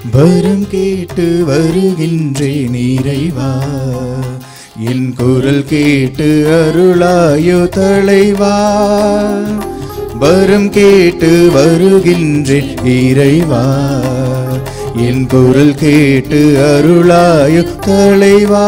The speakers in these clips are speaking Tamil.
வரம் கேட்டு வருகின்றேன் இறைவா என் குரல் கேட்டு அருளாயோ தலைவா வரம் கேட்டு வருகின்றேன் இறைவா என் குரல் கேட்டு அருளாயோ தலைவா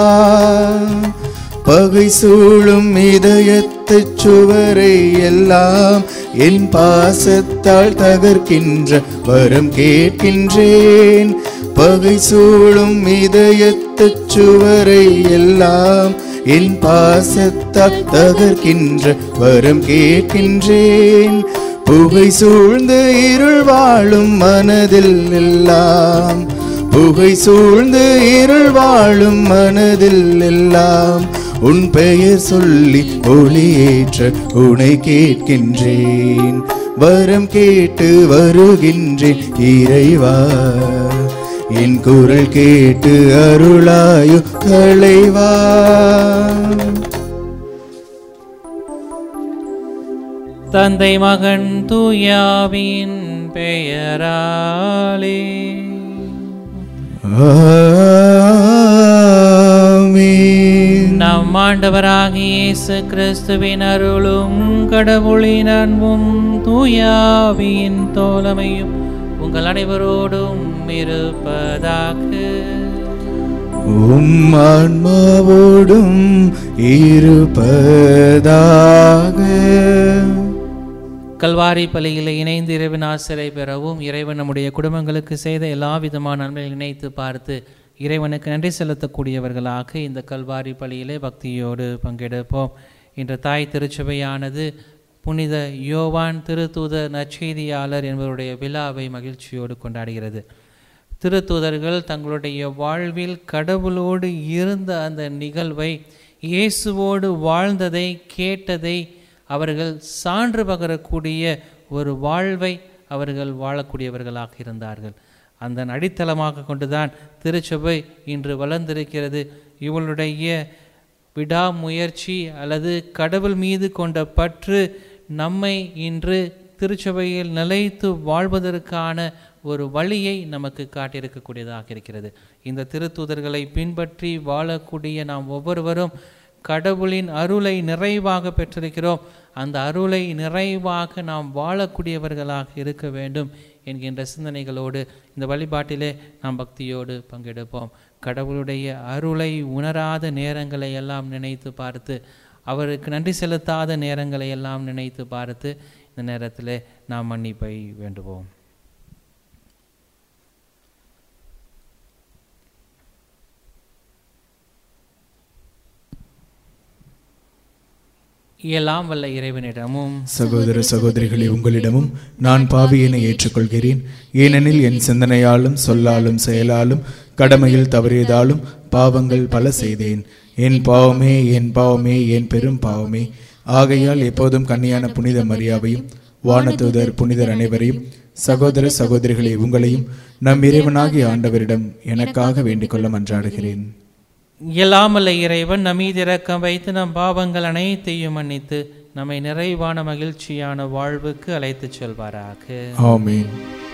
பகை சூழும் இதயத்து சுவரை எல்லாம் என் பாசத்தால் தகர்க்கின்ற வரம் கேட்கின்றேன் பகை சூழும் இதயத்து சுவரை எல்லாம் என் பாசத்தால் தகர்க்கின்ற வரம் கேட்கின்றேன் புகை சூழ்ந்து இருள் வாழும் மனதில் எல்லாம் புகை சூழ்ந்து இருள் வாழும் மனதில் எல்லாம் உன் பெயர் சொல்லி ஒளியேற்ற உனை கேட்கின்றேன் வரம் கேட்டு வருகின்றேன் இறைவா என் குரல் கேட்டு அருளாயு தலைவா தந்தை மகன் தூயாவின் பெயராலே ஆமென். நம் ஆண்டவராகிய இயேசு கிறிஸ்துவின் அருளும் கடவுளின் அன்பும் தூயாவின் தோழமையும் உங்கள் அனைவரோடும் இருப்பதாக உம் ஆன்மாவோடும் இருப்பதாக கல்வாரி பலியில் இணைந்து இறைவன் ஆசிரை பெறவும் இறைவன் நம்முடைய குடும்பங்களுக்கு செய்த எல்லா விதமான நன்மைகளை நினைத்து பார்த்து இறைவனுக்கு நன்றி செலுத்தக்கூடியவர்களாக இந்த கல்வாரி பலியிலே பக்தியோடு பங்கெடுப்போம் இன்று தாய் திருச்சபையானது புனித யோவான் திருத்தூதர் நற்செய்தியாளர் என்பவருடைய விழாவை மகிழ்ச்சியோடு கொண்டாடுகிறது திருத்தூதர்கள் தங்களுடைய வாழ்வில் கடவுளோடு இருந்த அந்த நிகழ்வை இயேசுவோடு வாழ்ந்ததை கேட்டதை அவர்கள் சான்று பகரக்கூடிய ஒரு வாழ்வை அவர்கள் வாழக்கூடியவர்களாக இருந்தார்கள் அந்த அடித்தளமாக கொண்டுதான் திருச்சபை இன்று வளர்ந்திருக்கிறது இவளுடைய விடாமுயற்சி அல்லது கடவுள் மீது கொண்ட பற்று நம்மை இன்று திருச்சபையில் நிலைத்து வாழ்வதற்கான ஒரு வழியை நமக்கு காட்டியிருக்கக்கூடியதாக இருக்கிறது இந்த திருத்தூதர்களை பின்பற்றி வாழக்கூடிய நாம் ஒவ்வொருவரும் கடவுளின் அருளை நிறைவாக பெற்றிருக்கிறோம் அந்த அருளை நிறைவாக நாம் வாழக்கூடியவர்களாக இருக்க வேண்டும் என்கின்ற சிந்தனைகளோடு இந்த வழிபாட்டிலே நாம் பக்தியோடு பங்கெடுப்போம் கடவுளுடைய அருளை உணராத நேரங்களை எல்லாம் நினைத்து பார்த்து அவருக்கு நன்றி செலுத்தாத நேரங்களை எல்லாம் நினைத்து பார்த்து இந்த நேரத்தில் நாம் மன்னிப்பை வேண்டுவோம் இயலாம் வல்ல இறைவனிடமும் சகோதர சகோதரிகளே உங்களிடமும் நான் பாவியனை ஏற்றுக்கொள்கிறேன் ஏனெனில் என் சிந்தனையாலும் சொல்லாலும் செயலாலும் கடமையில் தவறியதாலும் பாவங்கள் பல செய்தேன் என் பாவமே என் பாவமே என் பெரும் பாவமே ஆகையால் எப்போதும் கன்னியான புனித மரியாவையும் வானதூதர் புனிதர் அனைவரையும் சகோதர சகோதரிகளே உங்களையும் நம் இறைவனாகிய ஆண்டவரிடம் எனக்காக வேண்டிக் கொள்ள மன்றாடுகிறேன் இயலாமல்ல இறைவன் நம்மீது இரக்கம் வைத்து நம் பாவங்கள் அனைத்தையும் மன்னித்து நம்மை நிறைவான மகிழ்ச்சியான வாழ்வுக்கு அழைத்துச் செல்வாராக ஆமென்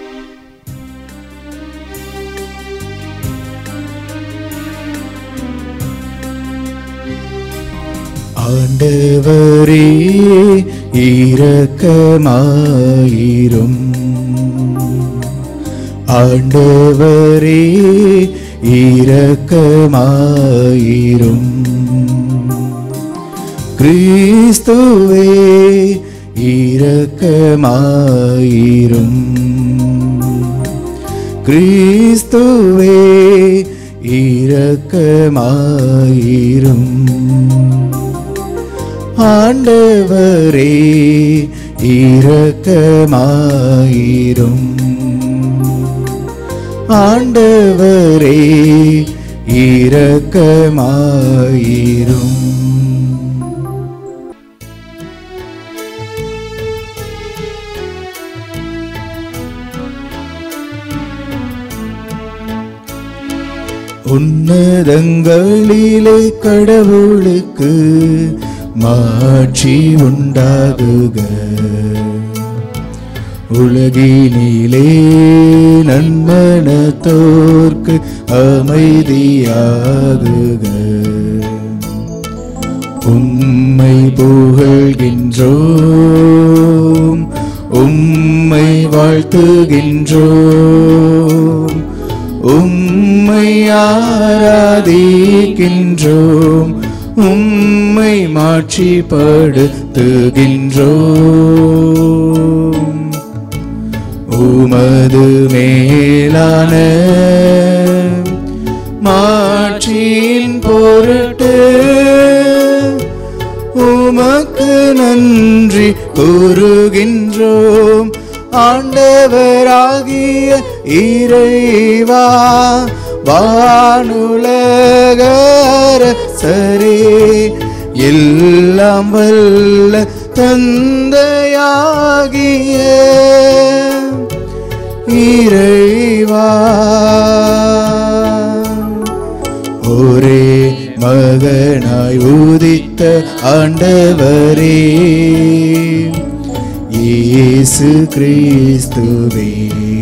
ஆண்டவரே இரக்கமாயிரும் ஆண்டவரே இரக்கமாயிரும் கிறிஸ்துவே இரக்கமாயிரும் கிறிஸ்துவே இரக்கமாயிரும் ஆண்டவரே இரக்கமாயிரும் ஆண்டவரே இரக்கமாயிரும் உன்னதங்களிலே கடவுளுக்கு மாட்சி உண்டாகுக உலகினிலே நன்மனத்தோர்க்கு அமைதியாகுக உம்மை புகழ்கின்றோம் உம்மை வாழ்த்துகின்றோம் உம்மை ஆராதிக்கின்றோம் உம்மை மாட்சிப்படுத்துகின்றோம் உமது மேலான மாட்சியின் பொருட்டு உமக்கு நன்றி கூறுகின்றோம் ஆண்டவராகிய இறைவா வானுலக அரசரே எல்லாம் வல்ல தந்தையாகிய இறைவா ஒரே மகனாய் உதித்த ஆண்டவரே இயேசு கிறிஸ்துவே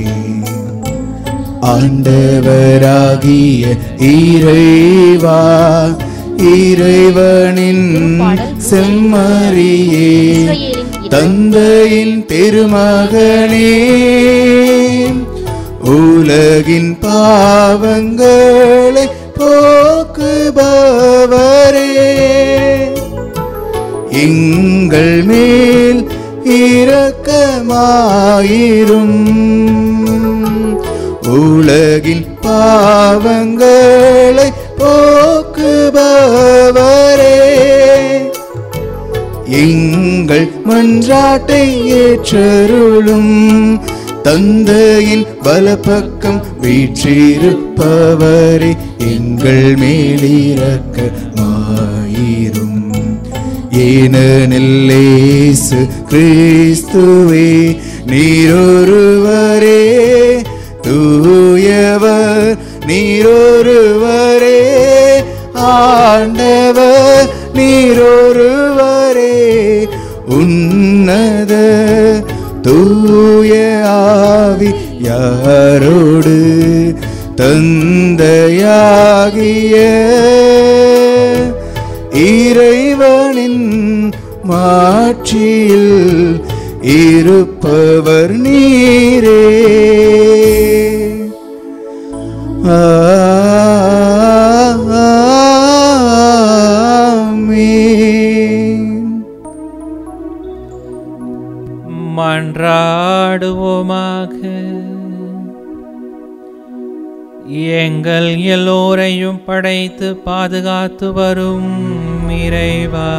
ஆண்டவராகிய இறைவா இறைவனின் செம்மறியே தந்தையின் திருமகனே உலகின் பாவங்களை போக்குபவரே எங்கள் மேல் இரக்கமாயிரும் உலகின் பாவங்களை போக்குபவரே எங்கள் மன்றாட்டை ஏற்றருளும் தந்தையின் வலப்பக்கம் வீற்றிருப்பவரே எங்கள் மேலிரக்கமாயிரும் ஏனெல்லேசு கிறிஸ்துவே நீரொருவரே தூயவர் நீரொருவரே ஆண்டவர் நீரொருவரே உன்னத தூய ஆவி யாரோடு தந்தையாகிய இறைவனின் மாட்சியில் இருப்பவர் நீரே ஆமென். மன்றாடுவோமாக எங்கள் எல்லோரையும் படைத்து பாதுகாத்து வரும் இறைவா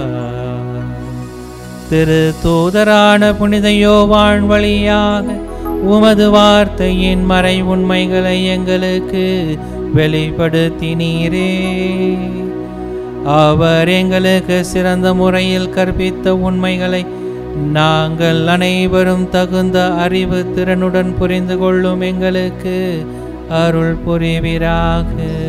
திரு தூதரான புனித யோவான் வழியாக உமது வார்த்தையின் மறை உண்மைகளை எங்களுக்கு வெளிப்படுத்தினீரே அவர் எங்களுக்கு சிறந்த முறையில் கற்பித்த உண்மைகளை நாங்கள் அனைவரும் தகுந்த அறிவு திறனுடன் புரிந்து கொள்ளும் எங்களுக்கு அருள் புரிவீராக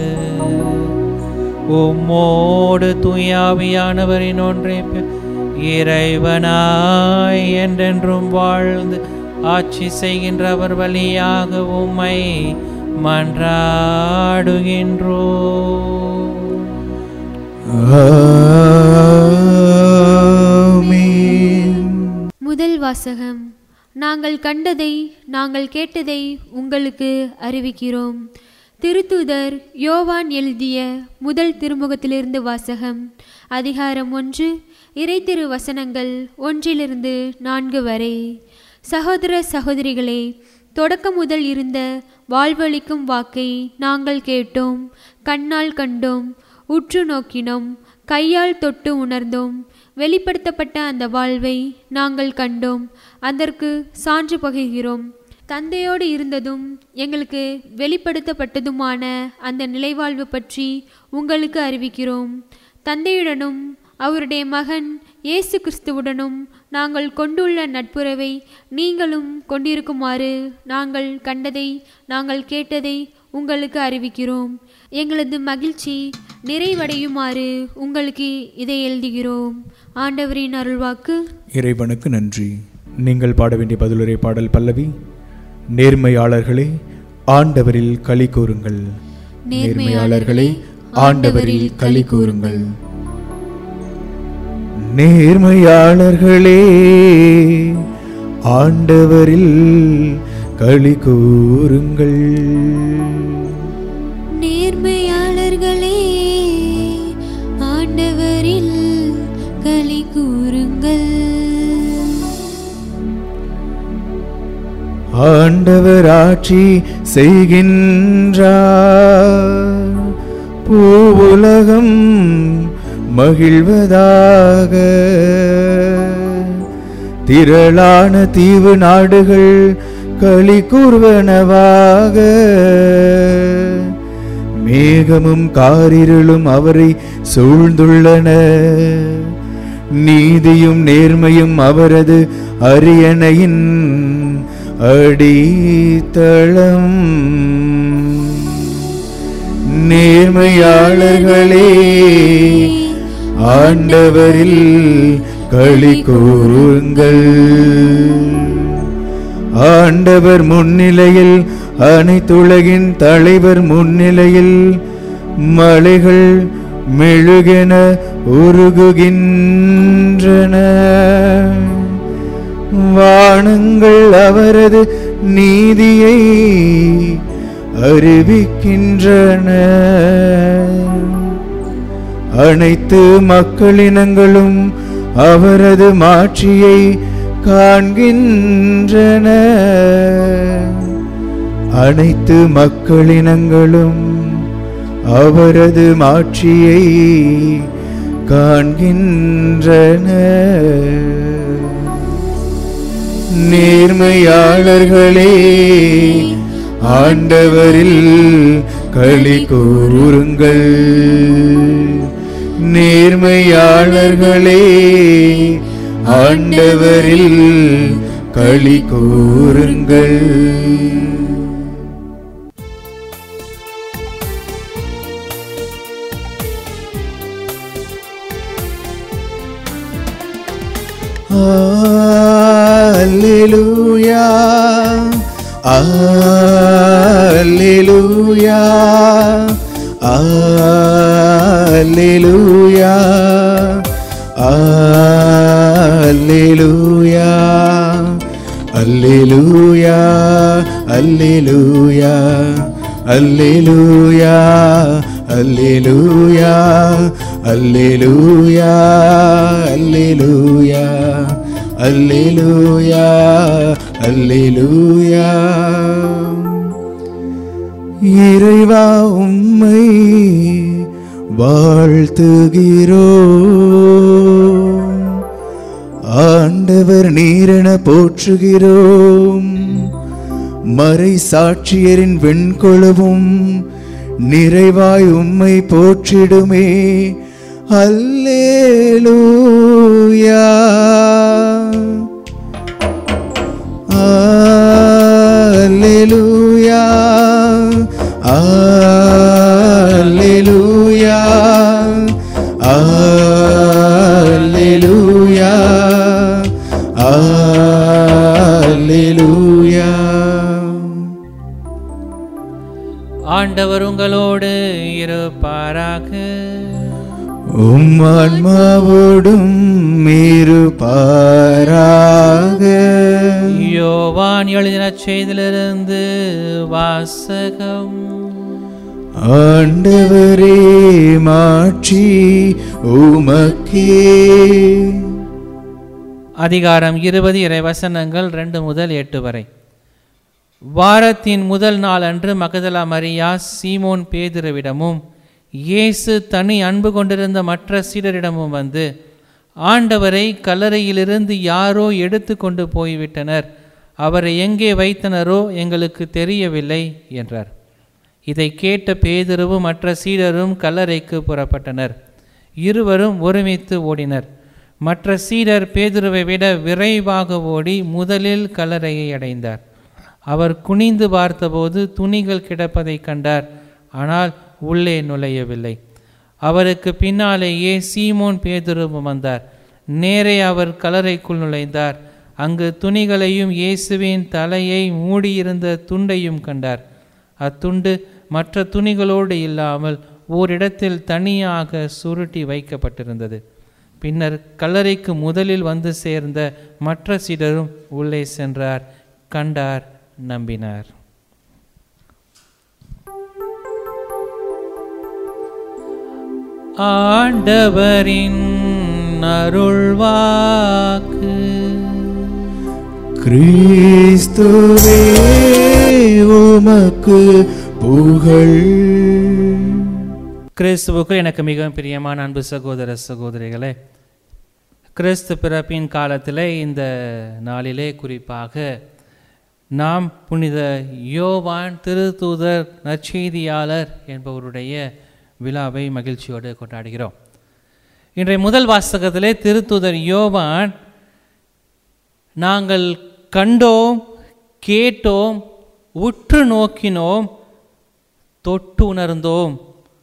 உம்மோடு தூயாவியானவரின் ஒன்றை பெ- இறைவனாய் என்றென்றும் வாழ்ந்து ஆட்சி செய்கின்றவர் வழியாக உம்மை மன்றாடுகின்றோம் ஆமென். முதல் வாசகம் நாங்கள் கண்டதை நாங்கள் கேட்டதை உங்களுக்கு அறிவிக்கிறோம் திருத்தூதர் யோவான் எழுதிய முதல் திருமுகத்திலிருந்து வாசகம் அதிகாரம் ஒன்று இறைத்திரு வசனங்கள் ஒன்றிலிருந்து நான்கு வரை சகோதர சகோதரிகளே தொடக்கம் முதல் இருந்த வாழ்வளிக்கும் வாக்கை நாங்கள் கேட்டோம் கண்ணால் கண்டோம் உற்று நோக்கினோம் கையால் தொட்டு உணர்ந்தோம் வெளிப்படுத்தப்பட்ட அந்த வாழ்வை நாங்கள் கண்டோம் அதற்கு சான்று பகுகிறோம் தந்தையோடு இருந்ததும் எங்களுக்கு வெளிப்படுத்தப்பட்டதுமான அந்த நிலைவாழ்வு பற்றி உங்களுக்கு அறிவிக்கிறோம் தந்தையுடனும் அவருடைய மகன் இயேசு கிறிஸ்துவுடனும் நாங்கள் கொண்டுள்ள நட்புறவை நீங்களும் கொண்டிருக்குமாறு நாங்கள் கண்டதை நாங்கள் கேட்டதை உங்களுக்கு அறிவிக்கிறோம் எங்களது மகிழ்ச்சி நிறைவடையுமாறு உங்களுக்கு இதை எழுதுகிறோம் ஆண்டவரின் அருள்வாக்கு இறைவனுக்கு நன்றி நீங்கள் பாட வேண்டிய பதிலுரை பாடல் பல்லவி நேர்மையாளர்களே ஆண்டவரில் களி கூறுங்கள் நேர்மையாளர்களே ஆண்டவரில் களி கூறுங்கள் நேர்மையாளர்களே ஆண்டவரில் களி கூறுங்கள் நேர்மையாளர்களே ஆண்டவரில் களி கூறுங்கள் ஆண்டவர் ஆட்சி செய்கின்றார் பூவுலகம் மகிழ்வதாக திரளான தீவு நாடுகள் களி கூர்வனவாக மேகமும் காரிருளும் அவரை சூழ்ந்துள்ளன நீதியும் நேர்மையும் அவரது அரியணையின் அடித்தளம் நேர்மையாளர்களே ஆண்டவரில் களி கூறுங்கள் ஆண்டவர் முன்னிலையில் அனைத்துலகின் தலைவர் முன்னிலையில் மலைகள் மெழுகென உருகுகின்றன வானங்கள் அவரது நீதியை அறிவிக்கின்றன அனைத்து மக்களினங்களும் அவரது மாட்சியை காண்கின்றன அனைத்து மக்களினங்களும் அவரது மாட்சியை காண்கின்றன நேர்மையாளர்களே ஆண்டவரில் களி கூறுங்கள் நேர்மையாளர்களே ஆண்டவரில் களி கூறுங்கள் Alleluia. Alleluia. Alleluia. Alleluia. Alleluia. Alleluia. Alleluia. Alleluia. Alleluia. Alleluia. அல்லேலூயா அல்லேலூயா இறைவா உம்மை வாழ்த்துகிறோ ஆண்டவர் நீரென போற்றுகிறோம் மறை சாட்சியரின் வெண்கொழுவும் நிறைவாய் உம்மை போற்றிடுமே அல்லேலூயா அல்லேலூயா அல்லேலூயா அல்லேலூயா அல்லேலூயா ஆண்டவர் உங்களோடு இருப்பாராக உம் ஆன்மாவோடும் இருப்பாராக யோவான் எழுதின செய்திலிருந்து வாசகம் ஆண்டவரே மாட்சி உமக்கே அதிகாரம் இருபது இறைவசனங்கள் ரெண்டு முதல் எட்டு வரை வாரத்தின் முதல் நாள் அன்று மகதலா மரியா சீமோன் பேதுருவிடமும் இயேசு தனி அன்பு கொண்டிருந்த மற்ற சீடரிடமும் வந்து ஆண்டவரை கல்லறையிலிருந்து யாரோ எடுத்து கொண்டு போய்விட்டனர் அவரை எங்கே வைத்தனரோ எங்களுக்கு தெரியவில்லை என்றார் இதை கேட்ட பேதுருவும் மற்ற சீடரும் கல்லறைக்கு புறப்பட்டனர் இருவரும் ஒருமித்து ஓடினர் மற்ற சீடர் பேதுருவை விட விரைவாக ஓடி முதலில் கல்லறையை அடைந்தார் அவர் குனிந்து பார்த்தபோது துணிகள் கிடப்பதைக் கண்டார் ஆனால் உள்ளே நுழையவில்லை அவருக்கு பின்னாலேயே சீமோன் பேதுருவும் வந்தார் நேரே அவர் கல்லறைக்குள் நுழைந்தார் அங்கு துணிகளையும் இயேசுவின் தலையை மூடியிருந்த துண்டையும் கண்டார் அத்துண்டு மற்ற துணிகளோடு இல்லாமல் ஓரிடத்தில் தனியாக சுருட்டி வைக்கப்பட்டிருந்தது பின்னர் கல்லறைக்கு முதலில் வந்து சேர்ந்த மற்ற சீடரும் உள்ளே சென்றார் கண்டார் நம்பினார் ஆண்டவரின் அருள்வாக்கு கிறிஸ்துவே உமக்கு புகழ் கிறிஸ்துவுக்கு எனக்கு மிகவும் பிரியமான அன்பு சகோதர சகோதரிகளே கிறிஸ்து பிறப்பின் காலத்திலே இந்த நாளிலே குறிப்பாக நாம் புனித யோவான் திருத்தூதர் நற்செய்தியாளர் என்பவருடைய விழாவை மகிழ்ச்சியோடு கொண்டாடுகிறோம் இன்றைய முதல் வாசகத்திலே திருத்தூதர் யோவான் நாங்கள் கண்டோம் கேட்டோம் உற்று நோக்கினோம் தொட்டு உணர்ந்தோம்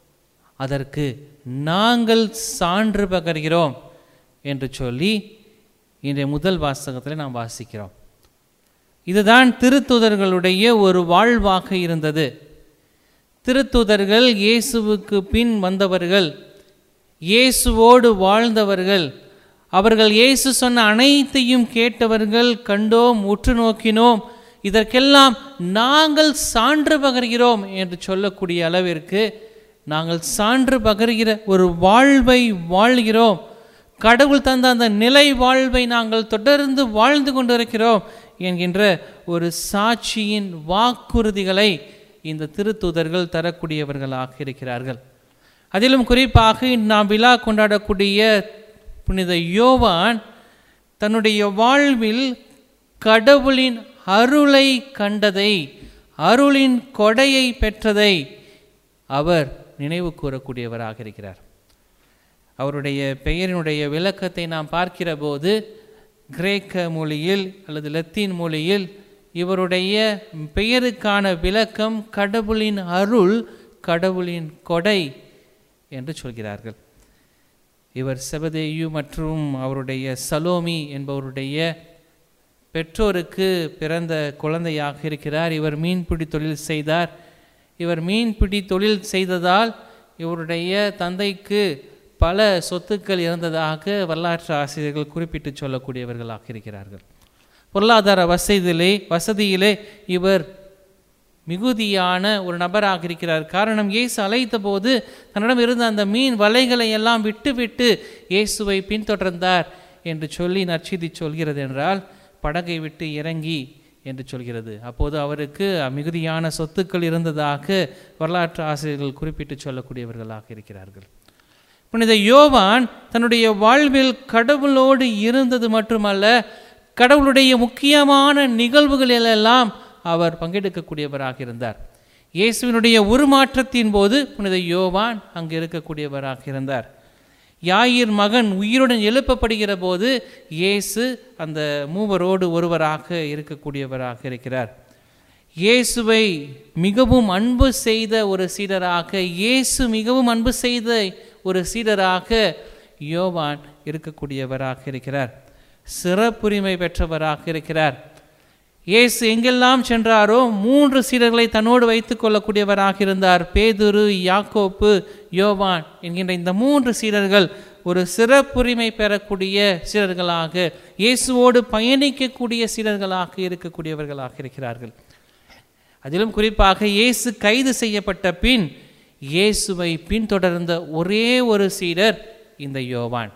அதற்கு நாங்கள் சான்று பகர்கிறோம் என்று சொல்லி இன்றைய முதல் வாசகத்தில் நாம் வாசிக்கிறோம் இதுதான் திருத்துதர்களுடைய ஒரு வாழ்வாக இருந்தது திருத்துதர்கள் இயேசுவுக்கு பின் வந்தவர்கள் இயேசுவோடு வாழ்ந்தவர்கள் அவர்கள் இயேசு சொன்ன அனைத்தையும் கேட்டவர்கள் கண்டோம் உற்று நோக்கினோம் இதற்கெல்லாம் நாங்கள் சான்று பகர்கிறோம் என்று சொல்லக்கூடிய அளவிற்கு நாங்கள் சான்று பகர்கிற ஒரு வாழ்வை வாழ்கிறோம் கடவுள் தந்த அந்த நிலை வாழ்வை நாங்கள் தொடர்ந்து வாழ்ந்து கொண்டிருக்கிறோம் என்கின்ற ஒரு சாட்சியின் வாக்குறுதிகளை இந்த திருத்தூதர்கள் தரக்கூடியவர்களாக இருக்கிறார்கள் அதிலும் குறிப்பாக நாம் விழா கொண்டாடக்கூடிய புனித யோவான் தன்னுடைய வாழ்வில் கடவுளின் அருளை கண்டதை அருளின் கொடையை பெற்றதை அவர் நினைவு கூறக்கூடியவராக இருக்கிறார் அவருடைய பெயரினுடைய விளக்கத்தை நாம் பார்க்கிற போது கிரேக்க மொழியில் அல்லது லத்தீன் மொழியில் இவருடைய பெயருக்கான விளக்கம் கடவுளின் அருள் கடவுளின் கொடை என்று சொல்கிறார்கள் இவர் செபதேயு மற்றும் அவருடைய சலோமி என்பவருடைய பெற்றோருக்கு பிறந்த குழந்தையாக இருக்கிறார் இவர் மீன்பிடி தொழில் செய்தார் இவர் மீன்பிடி தொழில் செய்ததால் இவருடைய தந்தைக்கு பல சொத்துக்கள் இருந்ததாக வரலாற்று ஆசிரியர்கள் குறிப்பிட்டு சொல்லக்கூடியவர்களாக இருக்கிறார்கள் பொருளாதார வசதியிலே வசதியிலே இவர் மிகுதியான ஒரு நபராக இருக்கிறார் காரணம் இயேசு அழைத்த போது தன்னிடம் இருந்த அந்த மீன் வலைகளை எல்லாம் விட்டுவிட்டு இயேசுவை பின்தொடர்ந்தார் என்று சொல்லி நற்செய்தி சொல்கிறது என்றால் படகை விட்டு இறங்கி என்று சொல்கிறது அப்போது அவருக்கு மிகுதியான சொத்துக்கள் இருந்ததாக வரலாற்று ஆசிரியர்கள் குறிப்பிட்டு சொல்லக்கூடியவர்களாக இருக்கிறார்கள் புனித யோவான் தன்னுடைய வாழ்வில் கடவுளோடு இருந்தது மட்டுமல்ல கடவுளுடைய முக்கியமான நிகழ்வுகளிலெல்லாம் அவர் பங்கெடுக்கக்கூடியவராக இருந்தார் இயேசுவினுடைய உருமாற்றத்தின் போது புனித யோவான் அங்கு இருக்கக்கூடியவராக இருந்தார் யாயிர் மகன் உயிருடன் எழுப்பப்படுகிற போது இயேசு அந்த மூவரோடு ஒருவராக இருக்கக்கூடியவராக இருக்கிறார் இயேசுவை மிகவும் அன்பு செய்த ஒரு சீடராக இயேசு மிகவும் அன்பு செய்த ஒரு சீடராக யோவான் இருக்கக்கூடியவராக இருக்கிறார் சிறப்புரிமை பெற்றவராக இருக்கிறார் இயேசு எங்கெல்லாம் சென்றாரோ மூன்று சீடர்களை தன்னோடு வைத்துக் கொள்ளக்கூடியவராக இருந்தார் பேதுரு யாக்கோப்பு யோவான் என்கின்ற இந்த மூன்று சீடர்கள் ஒரு சிறப்புரிமை பெறக்கூடிய சீடர்களாக இயேசுவோடு பயணிக்கக்கூடிய சீடர்களாக இருக்கக்கூடியவர்களாக இருக்கிறார்கள் அதிலும் குறிப்பாக இயேசு கைது செய்யப்பட்ட பின் இயேசுவை பின்தொடர்ந்த ஒரே ஒரு சீடர் இந்த யோவான்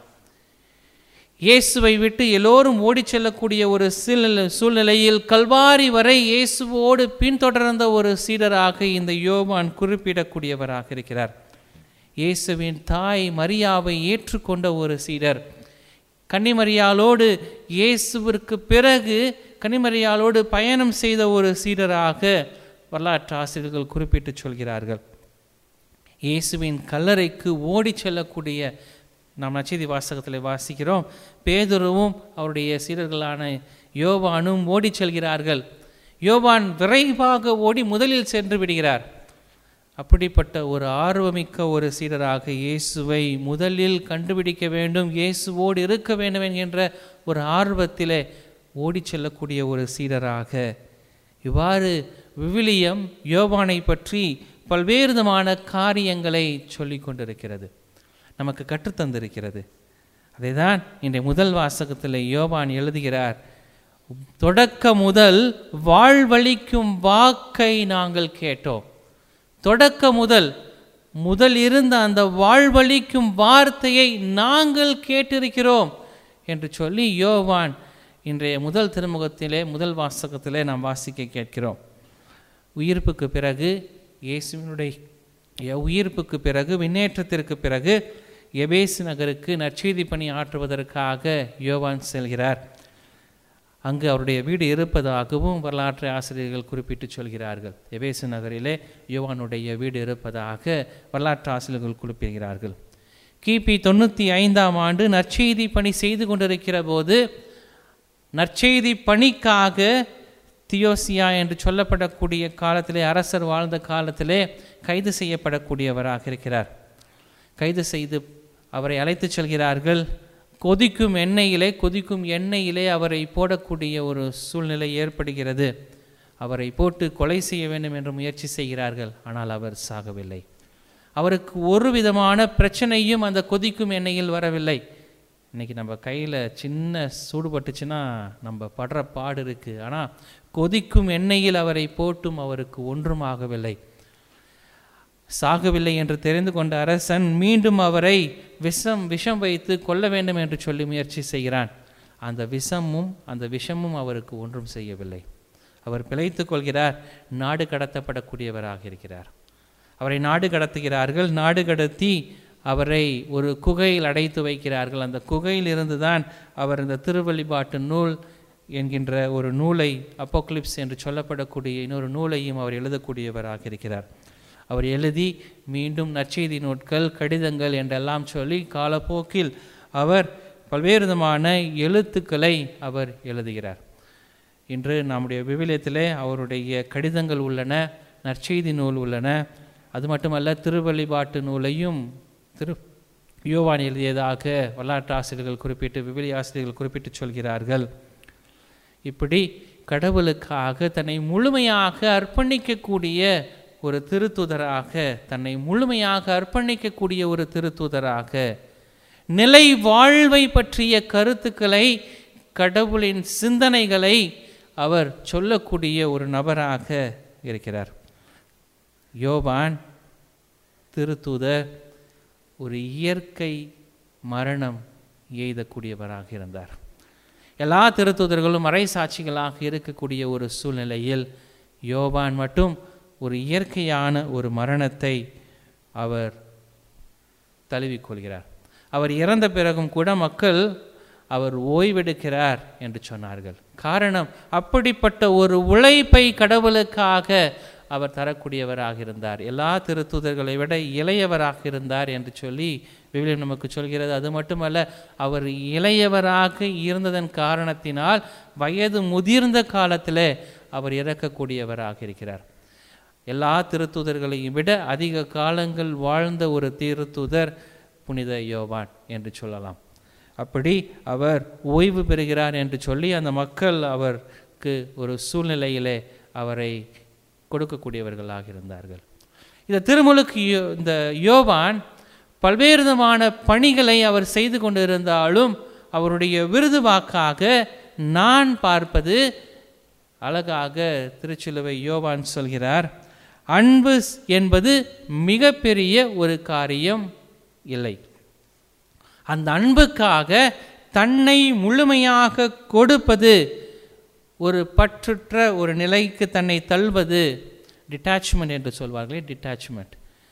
இயேசுவை விட்டு எல்லோரும் ஓடிச் செல்லக்கூடிய ஒரு சூழ்நிலை சூழ்நிலையில் கல்வாரி வரை இயேசுவோடு பின்தொடர்ந்த ஒரு சீடராக இந்த யோவான் குறிப்பிடக்கூடியவராக இருக்கிறார் இயேசுவின் தாய் மரியாவை ஏற்றுக்கொண்ட ஒரு சீடர் கன்னிமரியாளோடு இயேசுவிற்கு பிறகு கன்னிமரியாளோடு பயணம் செய்த ஒரு சீடராக வரலாற்று ஆசிரியர்கள் குறிப்பிட்டு சொல்கிறார்கள் இயேசுவின் கல்லறைக்கு ஓடிச் செல்லக்கூடிய நாம் நச்செய்தி வாசகத்தில் வாசிக்கிறோம் பேதுருவும் அவருடைய சீடர்களான யோவானும் ஓடிச் செல்கிறார்கள் யோவான் விரைவாக ஓடி முதலில் சென்று விடுகிறார் அப்படிப்பட்ட ஒரு ஆர்வமிக்க ஒரு சீடராக இயேசுவை முதலில் கண்டுபிடிக்க வேண்டும் இயேசுவோடு இருக்க வேண்டும் என்கின்ற ஒரு ஆர்வத்திலே ஓடிச் செல்லக்கூடிய ஒரு சீடராக இவ்வாறு விவிலியம் யோவானை பற்றி பல்வேறு விதமான காரியங்களை சொல்லி கொண்டிருக்கிறது நமக்கு கற்றுத்தந்திருக்கிறது அதைதான் இன்றைய முதல் வாசகத்தில் யோவான் எழுதுகிறார் தொடக்க முதல் வாழ்வழிக்கும் வாக்கை நாங்கள் கேட்டோம் தொடக்க முதல் முதல் இருந்த அந்த வாழ்வழிக்கும் வார்த்தையை நாங்கள் கேட்டிருக்கிறோம் என்று சொல்லி யோவான் இன்றைய முதல் திருமுகத்திலே முதல் வாசகத்திலே நாம் வாசிக்க கேட்கிறோம் உயிர்ப்புக்கு பிறகு இயேசுவினுடைய உயிர்ப்புக்கு பிறகு விண்ணேற்றத்திற்கு பிறகு எபேசு நகருக்கு நற்செய்தி பணி ஆற்றுவதற்காக யோவான் செல்கிறார் அங்கு அவருடைய வீடு இருப்பதாகவும் வரலாற்று ஆசிரியர்கள் குறிப்பிட்டு சொல்கிறார்கள் எபேசு நகரிலே யோவானுடைய வீடு இருப்பதாக வரலாற்று ஆசிரியர்கள் குறிப்பிடுகிறார்கள் கிபி தொண்ணூற்றி ஐந்தாம் ஆண்டு நற்செய்தி பணி செய்து கொண்டிருக்கிற போது நற்செய்தி பணிக்காக தியோசியா என்று சொல்லப்படக்கூடிய காலத்திலே அரசர் வாழ்ந்த காலத்திலே கைது செய்யப்படக்கூடியவராக இருக்கிறார் கைது செய்து அவரை அழைத்துச் செல்கிறார்கள் கொதிக்கும் எண்ணெயிலே கொதிக்கும் எண்ணெயிலே அவரை போடக்கூடிய ஒரு சூழ்நிலை ஏற்படுகிறது அவரை போட்டு கொலை செய்ய வேண்டும் என்று முயற்சி செய்கிறார்கள் ஆனால் அவர் சாகவில்லை அவருக்கு ஒரு விதமான பிரச்சனையும் அந்த கொதிக்கும் எண்ணெயில் வரவில்லை இன்றைக்கி நம்ம கையில் சின்ன சூடுபட்டுச்சுன்னா நம்ம படுற பாடு இருக்குது ஆனால் கொதிக்கும் எண்ணெயில் அவரை போட்டும் அவருக்கு ஒன்றும் ஆகவில்லை சாகவில்லை என்று தெரிந்து கொண்ட அரசன் மீண்டும் அவரை விஷம் விஷம் வைத்து கொல்ல வேண்டும் என்று சொல்லி முயற்சி செய்கிறான் அந்த விஷமும் அந்த விஷமும் அவருக்கு ஒன்றும் செய்யவில்லை அவர் பிழைத்து கொள்கிறார் நாடு கடத்தப்படக்கூடியவராக இருக்கிறார் அவரை நாடு கடத்துகிறார்கள் நாடு கடத்தி அவரை ஒரு குகையில் அடைத்து வைக்கிறார்கள் அந்த குகையில் இருந்து தான் அவர் இந்த திருவழிபாட்டு நூல் என்கின்ற ஒரு நூலை அப்போக்லிப்ஸ் என்று சொல்லப்படக்கூடிய இன்னொரு நூலையும் அவர் எழுதக்கூடியவராக இருக்கிறார் அவர் எழுதி மீண்டும் நற்செய்தி நூட்கள் கடிதங்கள் என்றெல்லாம் சொல்லி காலப்போக்கில் அவர் பல்வேறு விதமான எழுத்துக்களை அவர் எழுதுகிறார் இன்று நம்முடைய விவிலியத்திலே அவருடைய கடிதங்கள் உள்ளன நற்செய்தி நூல் உள்ளன அது மட்டுமல்ல திருவழிபாட்டு நூலையும் திரு யோவான் எழுதியதாக வரலாற்று ஆசிரியர்கள் குறிப்பிட்டு விவிலி ஆசிரியர்கள் குறிப்பிட்டு சொல்கிறார்கள் இப்படி கடவுளுக்காக தன்னை முழுமையாக அர்ப்பணிக்கக்கூடிய ஒரு திருத்துதராக தன்னை முழுமையாக அர்ப்பணிக்கக்கூடிய ஒரு திருத்துதராக நிலை வாழ்வை பற்றிய கருத்துக்களை கடவுளின் சிந்தனைகளை அவர் சொல்லக்கூடிய ஒரு நபராக இருக்கிறார் யோவான் திருத்துதர் ஒரு இயற்கை மரணம் எய்தக்கூடியவராக இருந்தார் எல்லா திருத்துதர்களும் மறை சாட்சிகளாக இருக்கக்கூடிய ஒரு சூழ்நிலையில் யோவான் மட்டும் ஒரு இயற்கையான ஒரு மரணத்தை அவர் தழுவிக்கொள்கிறார் அவர் இறந்த பிறகும் கூட மக்கள் அவர் ஓய்வெடுக்கிறார் என்று சொன்னார்கள் காரணம் அப்படிப்பட்ட ஒரு உழைப்பை கடவுளுக்காக அவர் தரக்கூடியவராக இருந்தார் எல்லா திருத்தூதர்களை விட இளையவராக இருந்தார் என்று சொல்லி விவிலியம் நமக்கு சொல்கிறது அது மட்டுமல்ல அவர் இளையவராக இருந்ததன் காரணத்தினால் வயது முதிர்ந்த காலத்தில் அவர் இறக்கக்கூடியவராக இருக்கிறார் எல்லா திருத்தூதர்களையும் விட அதிக காலங்கள் வாழ்ந்த ஒரு திருத்தூதர் புனித யோவான் என்று சொல்லலாம் அப்படி அவர் ஓய்வு பெறுகிறார் என்று சொல்லி அந்த மக்கள் அவருக்கு ஒரு சூழ்நிலையிலே அவரை கொடுக்கக்கூடியவர்களாக இருந்தார்கள் இந்த திருமுழுக்கு யோ- இந்த யோவான் பல்வேறு விதமான பணிகளை அவர் செய்து கொண்டிருந்தாலும் அவருடைய விருது வாக்காக நான் பார்ப்பது அழகாக திருச்சிலுவை யோவான் சொல்கிறார் அன்பு என்பது மிகப்பெரிய ஒரு காரியம் இல்லை அந்த அன்புக்காக தன்னை முழுமையாக கொடுப்பது ஒரு பற்றுற்ற ஒரு நிலைக்கு தன்னை தள்ளுவது டிட்டாச்மெண்ட் என்று சொல்வார்களே detachment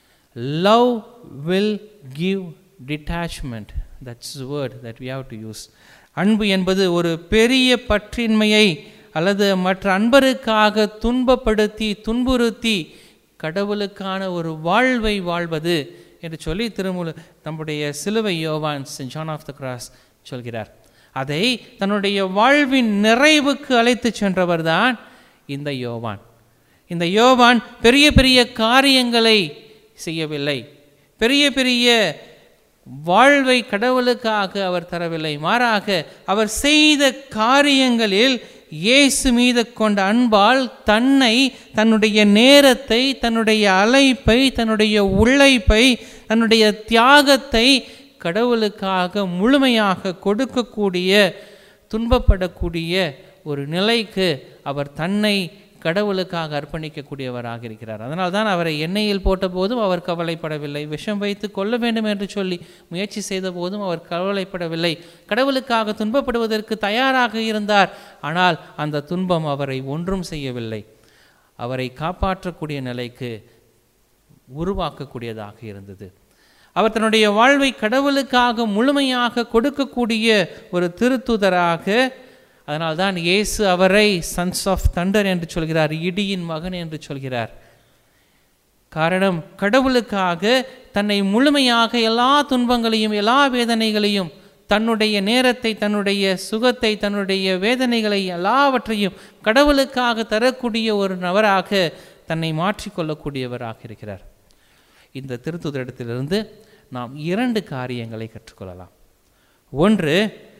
love will give detachment that's word that we have to use அன்பு என்பது ஒரு பெரிய பற்றின்மையை அல்லது மற்ற அன்பருக்காக துன்பப்படுத்தி துன்புறுத்தி கடவுளுக்கான ஒரு வாழ்வை வாழ்வது என்று சொல்லி திருமுழு நம்முடைய சிலுவை யோவான் ஜான் ஆஃப் த கிராஸ் சொல்கிறார் அதை தன்னுடைய வாழ்வின் நிறைவுக்கு அழைத்து சென்றவர்தான் இந்த யோவான் இந்த யோவான் பெரிய பெரிய காரியங்களை செய்யவில்லை பெரிய பெரிய வாழ்வை கடவுளுக்காக அவர் தரவில்லை மாறாக அவர் செய்த காரியங்களில் இயேசு மீது கொண்ட அன்பால் தன்னை தன்னுடைய நேரத்தை தன்னுடைய அழைப்பை தன்னுடைய உழைப்பை தன்னுடைய தியாகத்தை கடவுளுக்காக முழுமையாக கொடுக்கக்கூடிய துன்பப்படக்கூடிய ஒரு நிலைக்கு அவர் தன்னை கடவுளுக்காக அர்ப்பணிக்கக்கூடியவராக இருக்கிறார் அதனால் தான் அவரை எண்ணெயில் போட்ட போதும் அவர் கவலைப்படவில்லை விஷம் வைத்து கொள்ள வேண்டும் என்று சொல்லி முயற்சி செய்த போதும் அவர் கவலைப்படவில்லை கடவுளுக்காக துன்பப்படுவதற்கு தயாராக இருந்தார் ஆனால் அந்த துன்பம் அவரை ஒன்றும் செய்யவில்லை அவரை காப்பாற்றக்கூடிய நிலைக்கு உருவாக்கக்கூடியதாக இருந்தது அவர் தன்னுடைய வாழ்வை கடவுளுக்காக முழுமையாக கொடுக்கக்கூடிய ஒரு திருத்துதராக அதனால்தான் இயேசு அவரை சன்ஸ் ஆஃப் தண்டர் என்று சொல்கிறார் இடியின் மகன் என்று சொல்கிறார் காரணம் கடவுளுக்காக தன்னை முழுமையாக எல்லா துன்பங்களையும் எல்லா வேதனைகளையும் தன்னுடைய நேரத்தை தன்னுடைய சுகத்தை தன்னுடைய வேதனைகளை எல்லாவற்றையும் கடவுளுக்காக தரக்கூடிய ஒரு நபராக தன்னை மாற்றிக்கொள்ளக்கூடியவராக இருக்கிறார் இந்த திருத்துதரிடத்திலிருந்து நாம் இரண்டு காரியங்களை கற்றுக்கொள்ளலாம் ஒன்று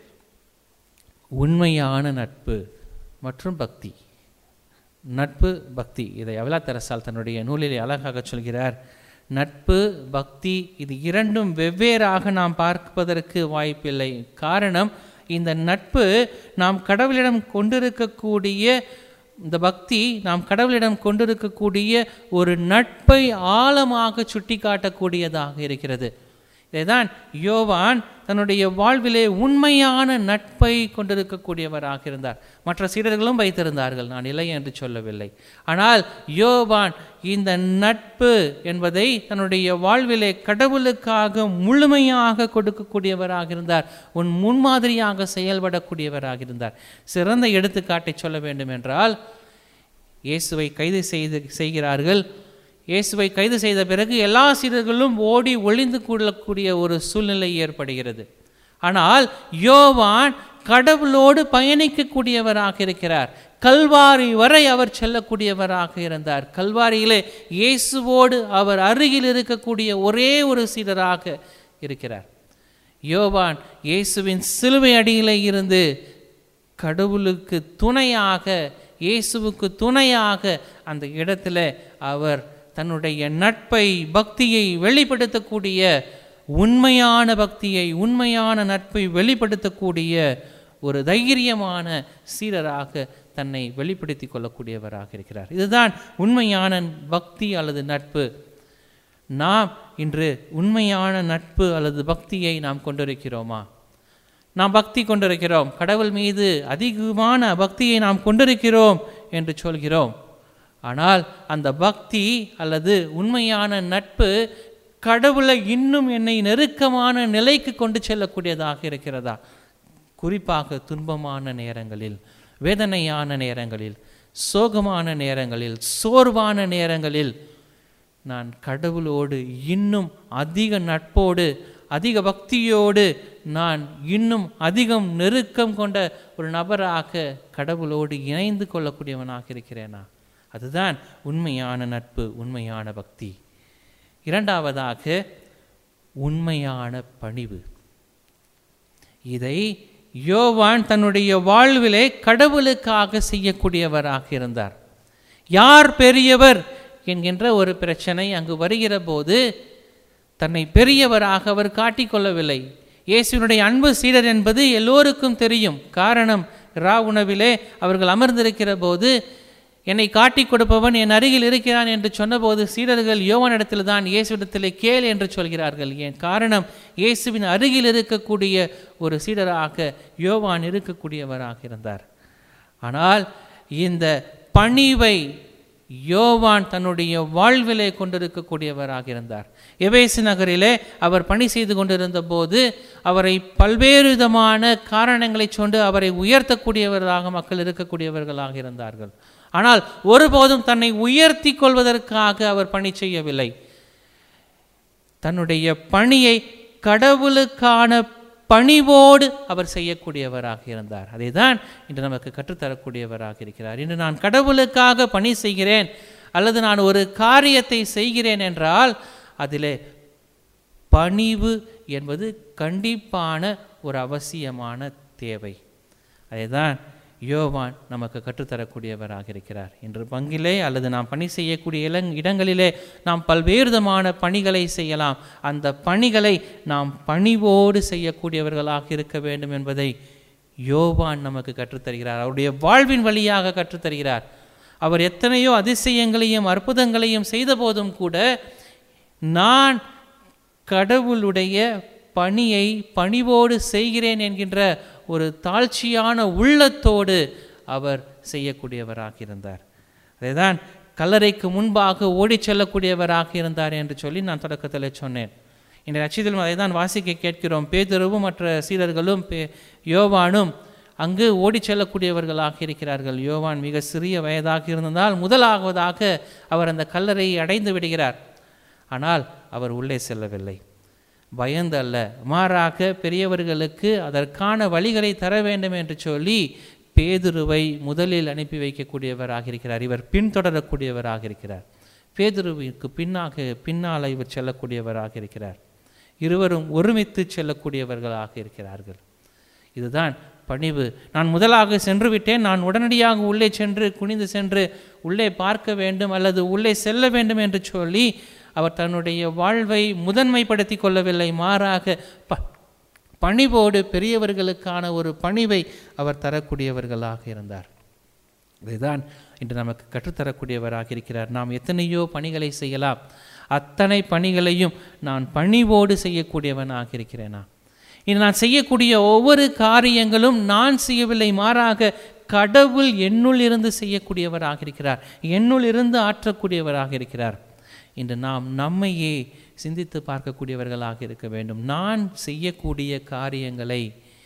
உண்மையான நட்பு மற்றும் பக்தி நட்பு பக்தி இதை அவலா தெரசால் தன்னுடைய நூலிலே அழகாக சொல்கிறார் நட்பு பக்தி இது இரண்டும் வெவ்வேறாக நாம் பார்ப்பதற்கு வாய்ப்பில்லை காரணம் இந்த நட்பு நாம் கடவுளிடம் கொண்டிருக்கக்கூடிய இந்த பக்தி நாம் கடவுளிடம் கொண்டிருக்கக்கூடிய ஒரு நட்பை ஆழமாக சுட்டி காட்டக்கூடியதாக இருக்கிறது இதைதான் யோவான் தன்னுடைய வாழ்விலே உண்மையான நட்பை கொண்டிருக்கக்கூடியவராக இருந்தார் மற்ற சீடர்களும் வைத்திருந்தார்கள் நான் இல்லை என்று சொல்லவில்லை ஆனால் யோவான் இந்த நட்பு என்பதை தன்னுடைய வாழ்விலே கடவுளுக்காக முழுமையாக கொடுக்கக்கூடியவராக இருந்தார் உன் முன்மாதிரியாக செயல்படக்கூடியவராக இருந்தார் சிறந்த எடுத்துக்காட்டை சொல்ல வேண்டும் என்றால் இயேசுவை கைது செய்து செய்கிறார்கள் இயேசுவை கைது செய்த பிறகு எல்லா சீடர்களும் ஓடி ஒளிந்து கொள்ளக்கூடிய ஒரு சூழ்நிலை ஏற்படுகிறது ஆனால் யோவான் கடவுளோடு பயணிக்கக்கூடியவராக இருக்கிறார் கல்வாரி வரை அவர் செல்லக்கூடியவராக இருந்தார் கல்வாரியிலே இயேசுவோடு அவர் அருகில் இருக்கக்கூடிய ஒரே ஒரு சீடராக இருக்கிறார் யோவான் இயேசுவின் சிலுவை அடியிலே இருந்து கடவுளுக்கு துணையாக இயேசுவுக்கு துணையாக அந்த இடத்துல அவர் தன்னுடைய நட்பை பக்தியை வெளிப்படுத்தக்கூடிய உண்மையான பக்தியை உண்மையான நட்பை வெளிப்படுத்தக்கூடிய ஒரு தைரியமான சீரராக தன்னை வெளிப்படுத்தி கொள்ளக்கூடியவராக இருக்கிறார் இதுதான் உண்மையான பக்தி அல்லது நட்பு நாம் இன்று உண்மையான நட்பு அல்லது பக்தியை நாம் கொண்டிருக்கிறோமா நாம் பக்தி கொண்டிருக்கிறோம் கடவுள் மீது அதிகமான பக்தியை நாம் கொண்டிருக்கிறோம் என்று சொல்கிறோம் ஆனால் அந்த பக்தி அல்லது உண்மையான நட்பு கடவுளை இன்னும் என்னை நெருக்கமான நிலைக்கு கொண்டு செல்லக்கூடியதாக இருக்கிறதா குறிப்பாக துன்பமான நேரங்களில் வேதனையான நேரங்களில் சோகமான நேரங்களில் சோர்வான நேரங்களில் நான் கடவுளோடு இன்னும் அதிக நட்போடு அதிக பக்தியோடு நான் இன்னும் அதிகம் நெருக்கம் கொண்ட ஒரு நபராக கடவுளோடு இணைந்து கொள்ளக்கூடியவனாக இருக்கிறேனா அதுதான் உண்மையான நட்பு உண்மையான பக்தி இரண்டாவதாக உண்மையான பணிவு இதை யோவான் தன்னுடைய வாழ்விலே கடவுளுக்காக செய்யக்கூடியவராக இருந்தார் யார் பெரியவர் என்கின்ற ஒரு பிரச்சனை அங்கு வருகிற போது தன்னை பெரியவராக அவர் காட்டிக்கொள்ளவில்லை இயேசுவினுடைய அன்பு சீடர் என்பது எல்லோருக்கும் தெரியும் காரணம் ரா உணவிலே அவர்கள் அமர்ந்திருக்கிற போது என்னை காட்டிக் கொடுப்பவன் என் அருகில் இருக்கிறான் என்று சொன்னபோது சீடர்கள் யோவனிடத்தில் தான் இயேசுவிடத்திலே கேள் என்று சொல்கிறார்கள் ஏன் காரணம் இயேசுவின் அருகில் இருக்கக்கூடிய ஒரு சீடராக யோவான் இருக்கக்கூடியவராக இருந்தார் ஆனால் இந்த பணிவை யோவான் தன்னுடைய வாழ்விலே கொண்டிருக்கக்கூடியவராக இருந்தார் எவேசு நகரிலே அவர் பணி செய்து கொண்டிருந்த போது அவரை பல்வேறு விதமான காரணங்களை சொண்டு அவரை உயர்த்தக்கூடியவர்களாக மக்கள் இருக்கக்கூடியவர்களாக இருந்தார்கள் ஆனால் ஒருபோதும் தன்னை உயர்த்தி கொள்வதற்காக அவர் பணி செய்யவில்லை தன்னுடைய பணியை கடவுளுக்கான பணிவோடு அவர் செய்யக்கூடியவராக இருந்தார் அதை தான் இன்று நமக்கு கற்றுத்தரக்கூடியவராக இருக்கிறார் இன்று நான் கடவுளுக்காக பணி செய்கிறேன் அல்லது நான் ஒரு காரியத்தை செய்கிறேன் என்றால் அதிலே பணிவு என்பது கண்டிப்பான ஒரு அவசியமான தேவை அதைதான் யோவான் நமக்கு கற்றுத்தரக்கூடியவராக இருக்கிறார் இன்று பங்கிலே அல்லது நாம் பணி செய்யக்கூடிய இளங் இடங்களிலே நாம் பல்வேறு விதமான பணிகளை செய்யலாம் அந்த பணிகளை நாம் பணிவோடு செய்யக்கூடியவர்களாக இருக்க வேண்டும் என்பதை யோவான் நமக்கு கற்றுத்தருகிறார் அவருடைய வாழ்வின் வழியாக கற்றுத்தருகிறார் அவர் எத்தனையோ அதிசயங்களையும் அற்புதங்களையும் செய்த போதும் கூட நான் கடவுளுடைய பணியை பணிவோடு செய்கிறேன் என்கின்ற ஒரு தாழ்ச்சியான உள்ளத்தோடு அவர் செய்யக்கூடியவராக இருந்தார் அதைதான் கல்லறைக்கு முன்பாக ஓடிச் செல்லக்கூடியவராக இருந்தார் என்று சொல்லி நான் தொடக்கத்தில் சொன்னேன் இந்த ரட்சிதலும் அதை தான் வாசிக்க கேட்கிறோம் பேதுருவும் மற்ற சீடர்களும் பே யோவானும் அங்கு ஓடிச் செல்லக்கூடியவர்களாக இருக்கிறார்கள் யோவான் மிக சிறிய வயதாக இருந்ததால் முதலாவதாக அவர் அந்த கல்லறையை அடைந்து விடுகிறார் ஆனால் அவர் உள்ளே செல்லவில்லை பயந்து அல்ல மாறாக பெரியவர்களுக்கு அதற்கான வழிகளை தர வேண்டும் என்று சொல்லி பேதுருவை முதலில் அனுப்பி வைக்கக்கூடியவராக இருக்கிறார் இவர் பின்தொடரக்கூடியவராக இருக்கிறார் பேதுருவிற்கு பின்னாக பின்னால் இவர் செல்லக்கூடியவராக இருக்கிறார் இருவரும் ஒருமித்து செல்லக்கூடியவர்களாக இருக்கிறார்கள் இதுதான் பணிவு நான் முதலாக சென்று விட்டேன் நான் உடனடியாக உள்ளே சென்று குனிந்து சென்று உள்ளே பார்க்க வேண்டும் அல்லது உள்ளே செல்ல வேண்டும் என்று சொல்லி அவர் தன்னுடைய வாழ்வை முதன்மைப்படுத்தி கொள்ளவில்லை மாறாக ப பணிவோடு பெரியவர்களுக்கான ஒரு பணிவை அவர் தரக்கூடியவர்களாக இருந்தார் இதுதான் இன்று நமக்கு கற்றுத்தரக்கூடியவராக இருக்கிறார் நாம் எத்தனையோ பணிகளை செய்யலாம் அத்தனை பணிகளையும் நான் பணிவோடு செய்யக்கூடியவனாக இருக்கிறேனா இது நான் செய்யக்கூடிய ஒவ்வொரு காரியங்களும் நான் செய்யவில்லை மாறாக கடவுள் என்னுள் இருந்து செய்யக்கூடியவராக இருக்கிறார் என்னுள் இருந்து ஆற்றக்கூடியவராக இருக்கிறார் இன்று நாம் நம்மையே சிந்தித்து பார்க்கக்கூடியவர்களாக இருக்க வேண்டும் நான் செய்யக்கூடிய காரியங்களை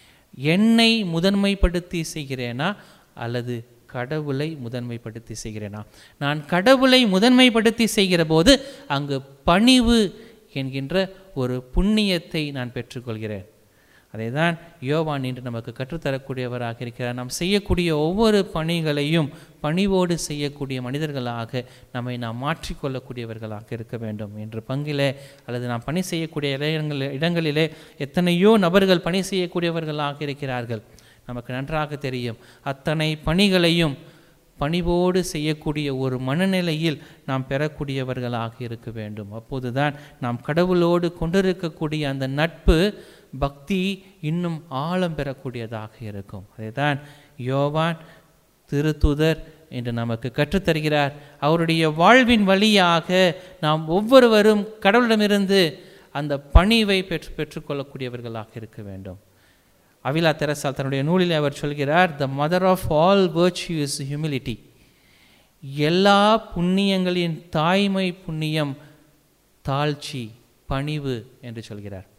என்னை முதன்மைப்படுத்தி செய்கிறேனா அல்லது கடவுளை முதன்மைப்படுத்தி செய்கிறேனா நான் கடவுளை முதன்மைப்படுத்தி செய்கிற போது அங்கு பணிவு என்கின்ற ஒரு புண்ணியத்தை நான் பெற்றுக்கொள்கிறேன் அதை தான் யோவான் இன்று நமக்கு கற்றுத்தரக்கூடியவராக இருக்கிறார் நாம் செய்யக்கூடிய ஒவ்வொரு பணிகளையும் பணிவோடு செய்யக்கூடிய மனிதர்களாக நம்மை நாம் மாற்றிக்கொள்ளக்கூடியவர்களாக இருக்க வேண்டும் என்ற பங்கிலே அல்லது நாம் பணி செய்யக்கூடிய இடங்கள் இடங்களிலே எத்தனையோ நபர்கள் பணி செய்யக்கூடியவர்களாக இருக்கிறார்கள் நமக்கு நன்றாக தெரியும் அத்தனை பணிகளையும் பணிவோடு செய்யக்கூடிய ஒரு மனநிலையில் நாம் பெறக்கூடியவர்களாக இருக்க வேண்டும் அப்போதுதான் நாம் கடவுளோடு கொண்டிருக்கக்கூடிய அந்த நட்பு பக்தி இன்னும் ஆழம் பெறக்கூடியதாக இருக்கும் அதைதான் யோவான் திருத்துதர் என்று நமக்கு கற்றுத்தருகிறார் அவருடைய வாழ்வின் வழியாக நாம் ஒவ்வொருவரும் கடவுளிடமிருந்து அந்த பணிவை பெற்று பெற்றுக்கொள்ளக்கூடியவர்களாக இருக்க வேண்டும் அவிலா தெரசால் தன்னுடைய நூலில் அவர் சொல்கிறார் the mother of all virtue is humility எல்லா புண்ணியங்களின் தாய்மை புண்ணியம் தாழ்ச்சி பணிவு என்று சொல்கிறார்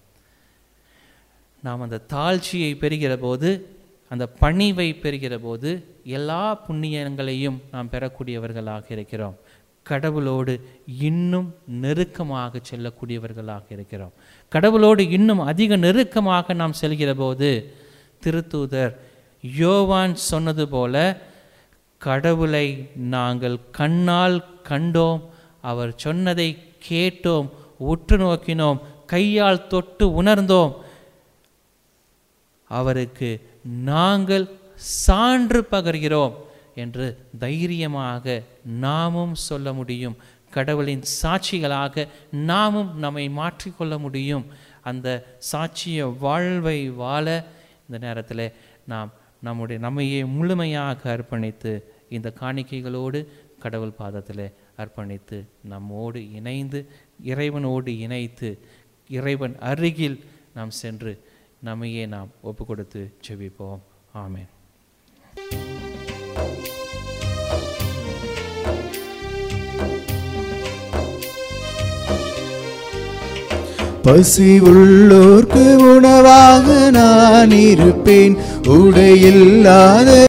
நாம் அந்த தாழ்ச்சியை பெறுகிற போது அந்த பணிவை பெறுகிற போது எல்லா புண்ணியங்களையும் நாம் பெறக்கூடியவர்களாக இருக்கிறோம் கடவுளோடு இன்னும் நெருக்கமாக செல்லக்கூடியவர்களாக இருக்கிறோம் கடவுளோடு இன்னும் அதிக நெருக்கமாக நாம் செல்கிற போது திருத்தூதர் யோவான் சொன்னது போல கடவுளை நாங்கள் கண்ணால் கண்டோம் அவர் சொன்னதை கேட்டோம் உற்று நோக்கினோம் கையால் தொட்டு உணர்ந்தோம் அவருக்கு நாங்கள் சான்று பகர்கிறோம் என்று தைரியமாக நாமும் சொல்ல முடியும் கடவுளின் சாட்சிகளாக நாமும் நம்மை மாற்றிக்கொள்ள முடியும் அந்த சாட்சிய வாழ்வை வாழ இந்த நேரத்தில் நாம் நம்முடைய நம்மையே முழுமையாக அர்ப்பணித்து இந்த காணிக்கைகளோடு கடவுள் பாதத்தில் அர்ப்பணித்து நம்மோடு இணைந்து இறைவனோடு இணைத்து இறைவன் அருகில் நாம் சென்று நம்மையே நாம் ஒப்பு கொடுத்து ஜெபிப்போம் ஆமென் பசி உள்ளோர்க்கு உணவாக நான் இருப்பேன் உடையில்லாத